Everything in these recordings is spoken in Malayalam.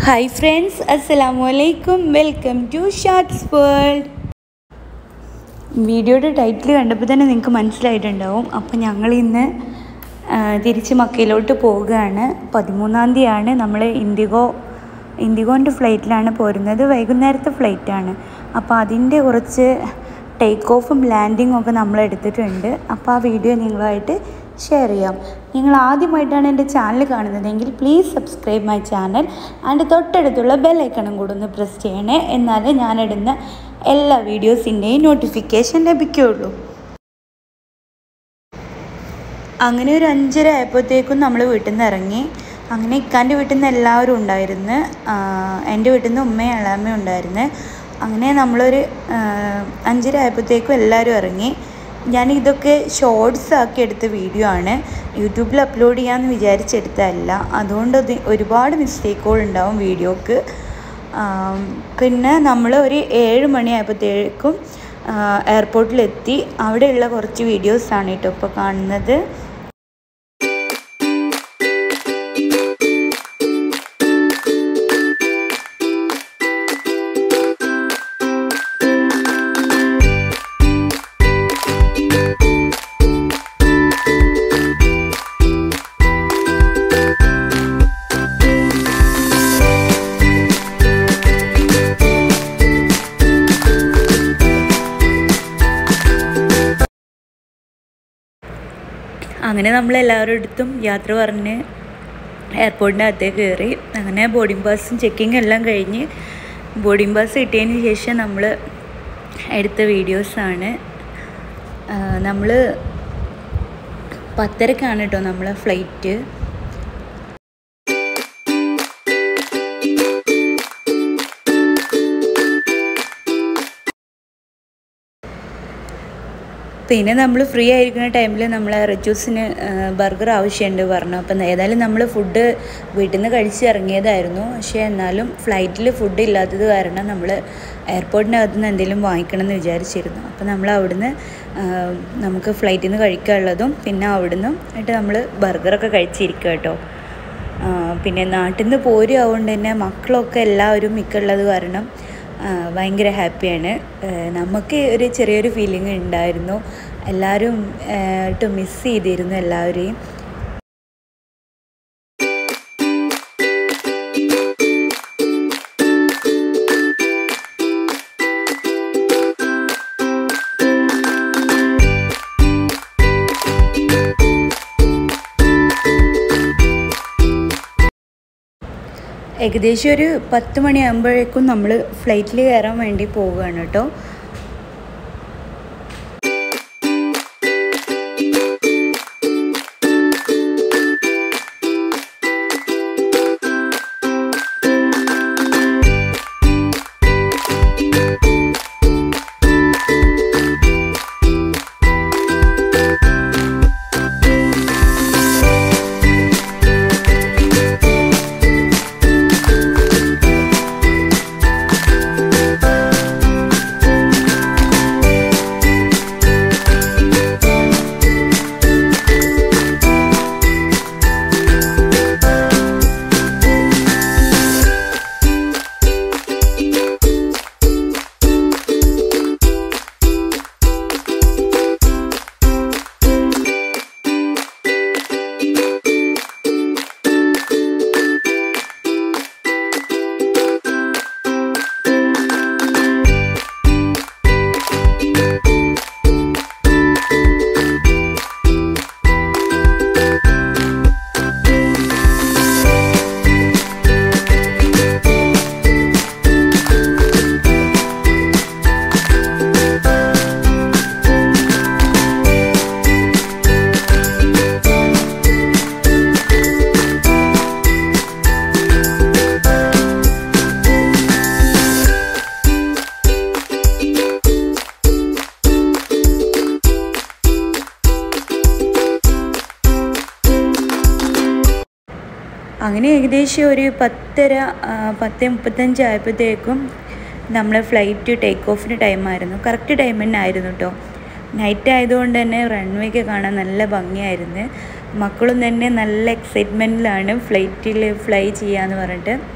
ഹായ് ഫ്രണ്ട്സ് അസ്സലാമു അലൈക്കും വെൽക്കം ടു ഷാർട്സ് വേൾഡ് വീഡിയോയുടെ ടൈറ്റിൽ കണ്ടപ്പോൾ തന്നെ നിങ്ങൾക്ക് മനസ്സിലായിട്ടുണ്ടാവും അപ്പോൾ ഞങ്ങൾ ഇന്ന് ആ, തിരിച്ച് മക്കയിലോട്ട് പോവുകയാണ് പതിമൂന്നാം തീയതിയാണ് നമ്മൾ ഇൻഡിഗോ ഇൻഡിഗോൻ്റെ ഫ്ലൈറ്റിലാണ് പോരുന്നത് വൈകുന്നേരത്തെ ഫ്ലൈറ്റാണ് അപ്പോൾ അതിൻ്റെ കുറച്ച് ടേക്ക് ഓഫും ലാൻഡിങ്ങും ഒക്കെ നമ്മൾ എടുത്തിട്ടുണ്ട് അപ്പോൾ ആ വീഡിയോ നിങ്ങളുമായിട്ട് ഷെയർ ചെയ്യാം നിങ്ങൾ ആദ്യമായിട്ടാണ് എൻ്റെ ചാനൽ കാണുന്നതെങ്കിൽ please subscribe my channel and തൊട്ടടുത്തുള്ള ബെല്ലൈക്കണും കൂടെ ഒന്ന് പ്രസ് ചെയ്യണേ എന്നാലേ ഞാനിടുന്ന എല്ലാ വീഡിയോസിൻ്റെയും നോട്ടിഫിക്കേഷൻ ലഭിക്കുകയുള്ളൂ അങ്ങനെ ഒരു അഞ്ചര ആയപ്പോഴത്തേക്കും നമ്മൾ വീട്ടിൽ നിന്ന് ഇറങ്ങി അങ്ങനെ ഇക്കാൻ്റെ വീട്ടിൽ നിന്ന് എല്ലാവരും ഉണ്ടായിരുന്നു ആഹ് എൻ്റെ വീട്ടിൽ നിന്ന് ഉമ്മയും ഇളാമ്മയും ഉണ്ടായിരുന്നു അങ്ങനെ നമ്മളൊരു ആഹ് അഞ്ചര ആയപ്പോഴത്തേക്കും എല്ലാവരും ഇറങ്ങി ഞാൻ ഇതൊക്കെ ഷോർട്സ് ആക്കി എടുത്ത വീഡിയോ ആണ് യൂട്യൂബിൽ അപ്ലോഡ് ചെയ്യാമെന്ന് വിചാരിച്ചെടുത്തതല്ല അതുകൊണ്ട് അത് ഒരുപാട് മിസ്റ്റേക്കുകൾ ഉണ്ടാവും വീഡിയോക്ക് ആം, പിന്നെ നമ്മൾ ഒരു ഏഴ് മണിയായപ്പോഴത്തേക്കും എയർപോർട്ടിലെത്തി അവിടെയുള്ള കുറച്ച് വീഡിയോസാണ് കേട്ടോ ഇപ്പോൾ കാണുന്നത് അങ്ങനെ നമ്മൾ എല്ലാവരുടെ അടുത്തും യാത്ര പറഞ്ഞ് എയർപോർട്ടിൻ്റെ അകത്തേക്ക് കയറി അങ്ങനെ ബോർഡിംഗ് പാസും ചെക്കിങ് എല്ലാം കഴിഞ്ഞ് ബോർഡിംഗ് പാസ് കിട്ടിയതിന് ശേഷം നമ്മൾ എടുത്ത വീഡിയോസാണ് നമ്മൾ പത്തരക്കാണ് കേട്ടോ നമ്മളെ ഫ്ലൈറ്റ് പിന്നെ നമ്മൾ ഫ്രീ ആയിരിക്കുന്ന ടൈമിൽ നമ്മൾ റിച്ചൂസിന് ബർഗർ ആവശ്യമുണ്ട് പറഞ്ഞു അപ്പം ഏതായാലും നമ്മൾ ഫുഡ് വീട്ടിൽ നിന്ന് കഴിച്ച് ഇറങ്ങിയതായിരുന്നു പക്ഷേ എന്നാലും ഫ്ലൈറ്റിൽ ഫുഡ് ഇല്ലാത്തത് കാരണം നമ്മൾ എയർപോർട്ടിനകത്ത് നിന്ന് എന്തെങ്കിലും വാങ്ങിക്കണം എന്ന് വിചാരിച്ചിരുന്നു അപ്പോൾ നമ്മൾ അവിടുന്ന് ആ, നമുക്ക് ഫ്ലൈറ്റിൽ നിന്ന് കഴിക്കാനുള്ളതും പിന്നെ അവിടുന്ന് ആയിട്ട് നമ്മൾ ബർഗറൊക്കെ കഴിച്ചിരിക്കുക കേട്ടോ ആ, പിന്നെ നാട്ടിൽ നിന്ന് പോരും ആവുകൊണ്ട് തന്നെ മക്കളൊക്കെ എല്ലാവരും മിക്കുള്ളത് കാരണം ആ, ഭയങ്കര ഹാപ്പിയാണ് ആ, നമുക്ക് ഒരു ചെറിയൊരു ഫീലിംഗ് ഉണ്ടായിരുന്നു എല്ലാവരും ആയിട്ട് മിസ് ചെയ്തിരുന്നു എല്ലാവരെയും ഏകദേശം ഒരു പത്ത് മണിയാകുമ്പോഴേക്കും നമ്മൾ ഫ്ലൈറ്റിൽ കയറാൻ വേണ്ടി പോവുകയാണ് കേട്ടോ അങ്ങനെ ഏകദേശം ഒരു പത്തര ആ, പത്ത് മുപ്പത്തഞ്ച് ആയപ്പോഴത്തേക്കും നമ്മളെ ഫ്ലൈറ്റ് ടേക്ക് ഓഫിന് ടൈമായിരുന്നു കറക്റ്റ് ടൈം തന്നെ ആയിരുന്നു കേട്ടോ നൈറ്റ് ആയതുകൊണ്ട് തന്നെ റൺവേ ഒക്കെ കാണാൻ നല്ല ഭംഗിയായിരുന്നു മക്കളും തന്നെ നല്ല എക്സൈറ്റ്മെൻറ്റിലാണ് ഫ്ലൈറ്റിൽ ഫ്ലൈ ചെയ്യാന്ന് പറഞ്ഞിട്ട്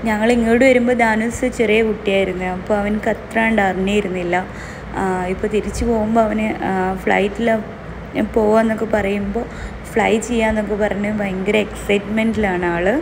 ഞങ്ങൾ ഇങ്ങോട്ട് വരുമ്പോൾ ദാനൂസ് ചെറിയ കുട്ടിയായിരുന്നു അപ്പോൾ അവനക്ക് അത്ര കണ്ട് അറിഞ്ഞിരുന്നില്ല ഇപ്പോൾ തിരിച്ചു പോകുമ്പോൾ അവന് ഫ്ലൈറ്റിൽ പോവാന്നൊക്കെ പറയുമ്പോൾ ഫ്ലൈ ചെയ്യാന്നൊക്കെ പറഞ്ഞ് ഭയങ്കര എക്സൈറ്റ്മെൻറ്റിലാണ് ആള്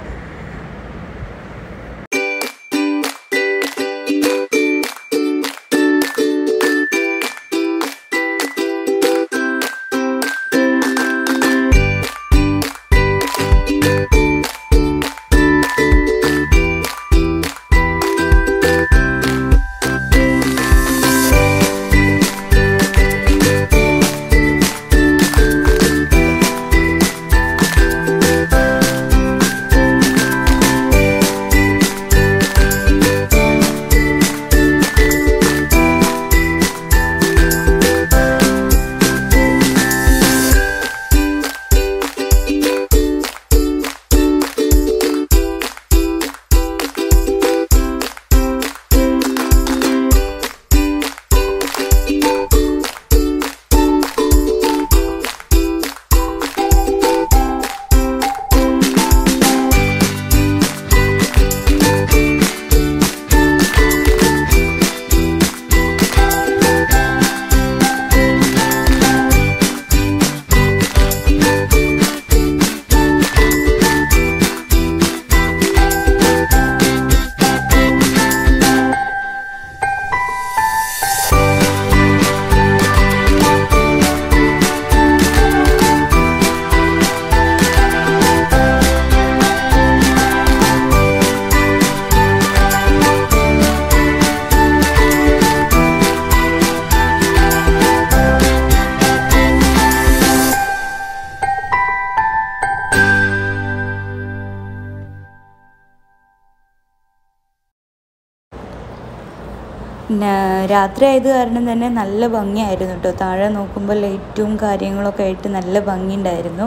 പിന്നെ രാത്രി ആയത് കാരണം തന്നെ നല്ല ഭംഗിയായിരുന്നു കേട്ടോ താഴെ നോക്കുമ്പോൾ ലൈറ്റും കാര്യങ്ങളൊക്കെ ആയിട്ട് നല്ല ഭംഗിയുണ്ടായിരുന്നു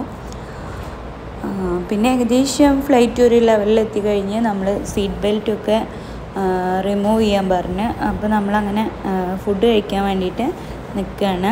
ആ, പിന്നെ ഏകദേശം ഫ്ലൈറ്റ് ഒരു ലെവലിൽ എത്തിക്കഴിഞ്ഞ് നമ്മൾ സീറ്റ് ബെൽറ്റൊക്കെ റിമൂവ് ചെയ്യാൻ പറഞ്ഞ് അപ്പോൾ നമ്മളങ്ങനെ ഫുഡ് കഴിക്കാൻ വേണ്ടിയിട്ട് നിൽക്കുകയാണ്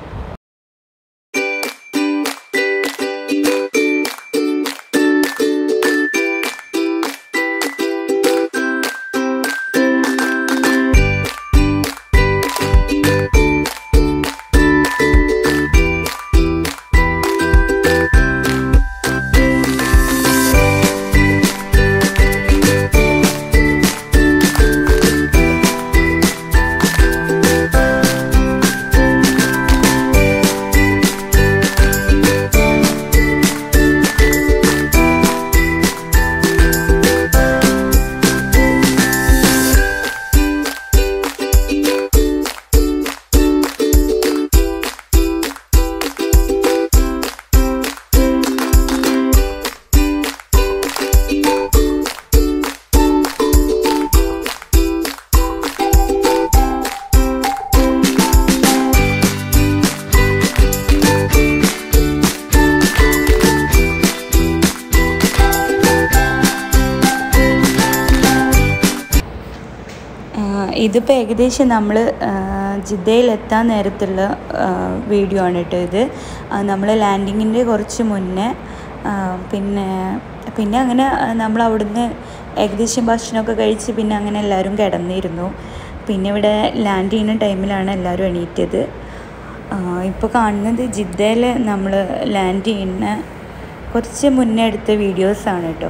ഇതിപ്പോൾ ഏകദേശം നമ്മൾ ജിദ്ദയിലെത്താൻ നേരത്തുള്ള വീഡിയോ ആണ് കേട്ടോ ഇത് നമ്മൾ ലാൻഡിങ്ങിൻ്റെ കുറച്ച് മുന്നേ ആ, പിന്നെ പിന്നെ അങ്ങനെ നമ്മൾ അവിടുന്ന് ഏകദേശം ഭക്ഷണമൊക്കെ കഴിച്ച് പിന്നെ അങ്ങനെ എല്ലാവരും കിടന്നിരുന്നു പിന്നെ ഇവിടെ ലാൻഡ് ചെയ്യുന്ന ടൈമിലാണ് എല്ലാവരും എണീറ്റത് ഇപ്പോൾ കാണുന്നത് ജിദ്ദയിൽ നമ്മൾ ലാൻഡ് ചെയ്യുന്ന കുറച്ച് മുന്നേ എടുത്ത വീഡിയോസാണ് കേട്ടോ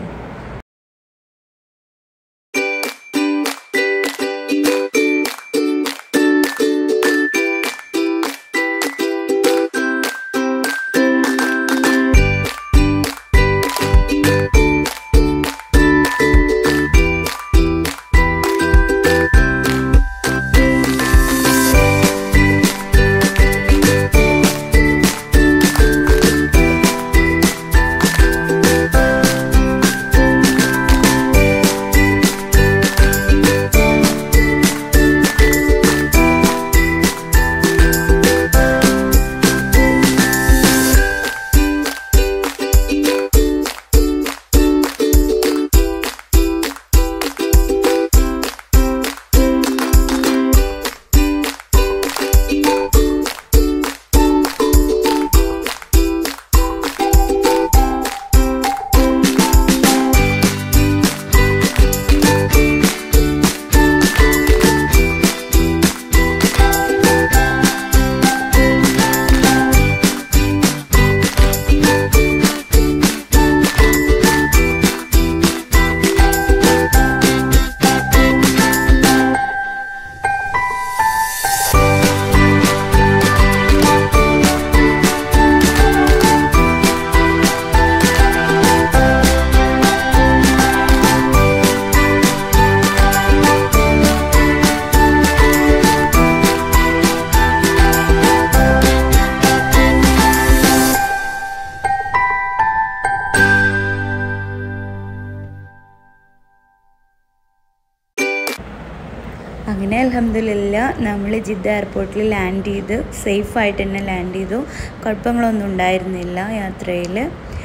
അങ്ങനെ അലഹമില്ല നമ്മൾ ജിദ്ദ എയർപോർട്ടിൽ ലാൻഡ് ചെയ്ത് സേഫായിട്ട് തന്നെ ലാൻഡ് ചെയ്തു കുഴപ്പങ്ങളൊന്നും ഉണ്ടായിരുന്നില്ല യാത്രയിൽ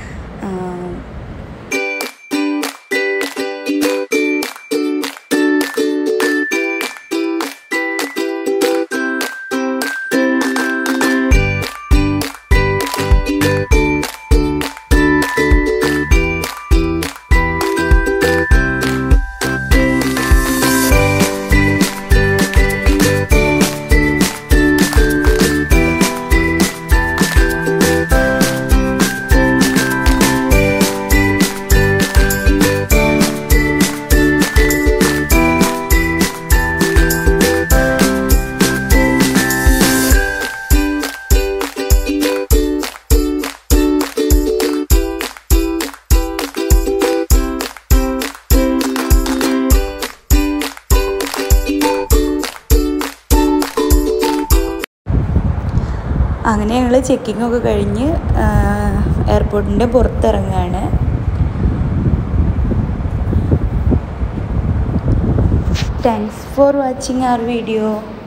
അങ്ങനെ ഞങ്ങൾ ചെക്കിംഗ് ഒക്കെ കഴിഞ്ഞ് എയർപോർട്ടിൻ്റെ പുറത്തിറങ്ങുകയാണ് thanks for watching our video